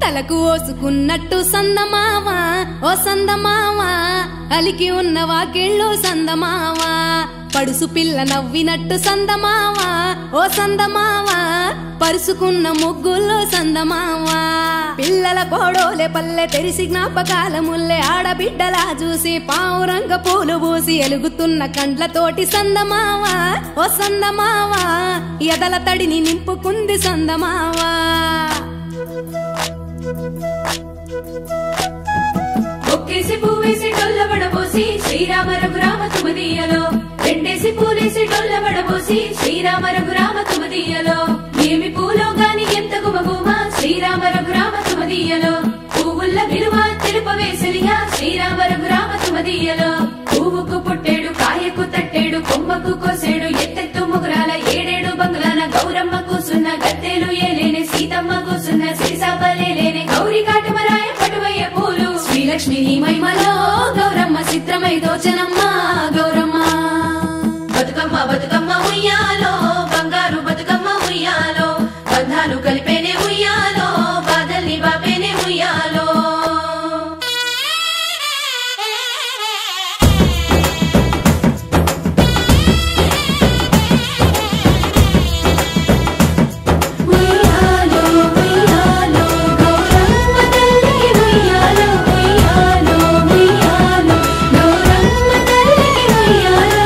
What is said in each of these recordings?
తలకు ఓసుకున్నట్టు సందమావా ఓ సందమావా అలికి ఉన్న వాకిళ్ళు సందమావా పడుసు పిల్ల నవ్వినట్టు సందమావా ఓ సందమావా పరుసుకున్న ముగ్గుల్లో సందమావా పిల్లల కోడోలే పల్లె తెరిసి జ్ఞాపకాల ముల్లె ఆడబిడ్డలా చూసి పావురంగ పూలు పూసి ఎలుగుతున్న కండ్లతోటి సందమావా ఓ సందమావా ఎదల తడిని నింపుకుంది సందమావా ఒక్కేసి పువ్వేసి డొల్లబడబోసి శ్రీరామ రఘురామ తుమదీయలో రెండేసి పూలేసి డొల్లబడబోసి శ్రీరామ రఘురామ తుమదీయలో ఏమి పూలో గాని ఎంత గుమగుమ శ్రీరామ రఘురామ తుమదీయలో పువ్వుల్ల విలువ తెలుపవేసలిగా శ్రీరామ రఘురామ తుమదీయలో పువ్వుకు పుట్టేడు కాయకు తట్టేడు కొమ్మకు కోసేడు ఎత్తెత్తు ముగురాల ఏడేడు బంగ్లాన గౌరమ్మ కూసున్న గద్దెలు ఏలేనే సీతమ్మ కూసున్న సిరిసాపలేలేనే గౌరి కాటమరాయ పటువయ్య పూలు శ్రీలక్ష్మి నీ మహిమలో గౌరమ్మ చిత్రమై దోచనమ్మ గౌరమ్మ బతుకమ్మ బతుకమ్మ ఉయ్యాలో బంగారు బతుకమ్మ ఉయ్యాలో బంధాలు కలిపేనే ఉయ్యాలో బాధల్ని బాపేనే ఉయ్యాలో ఉయ్యాలో ఉయ్యాలో గౌరమ్మ తల్లికి ఉయ్యాలో ఉయ్యాలో ఉయ్యాలో గౌరమ్మ తల్లికి ఉయ్యాలో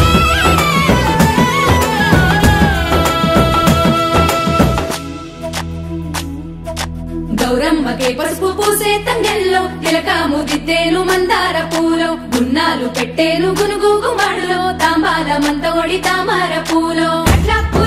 గౌరమ్మకే పసుపు పూసే తంగెల్లో తిలకాము దిద్దేను మందార పూలో గున్నాలు పెట్టేను గునుగు గుమాడులో తాంబాల మంత ఒడి తామర పూలో అట్లా పూల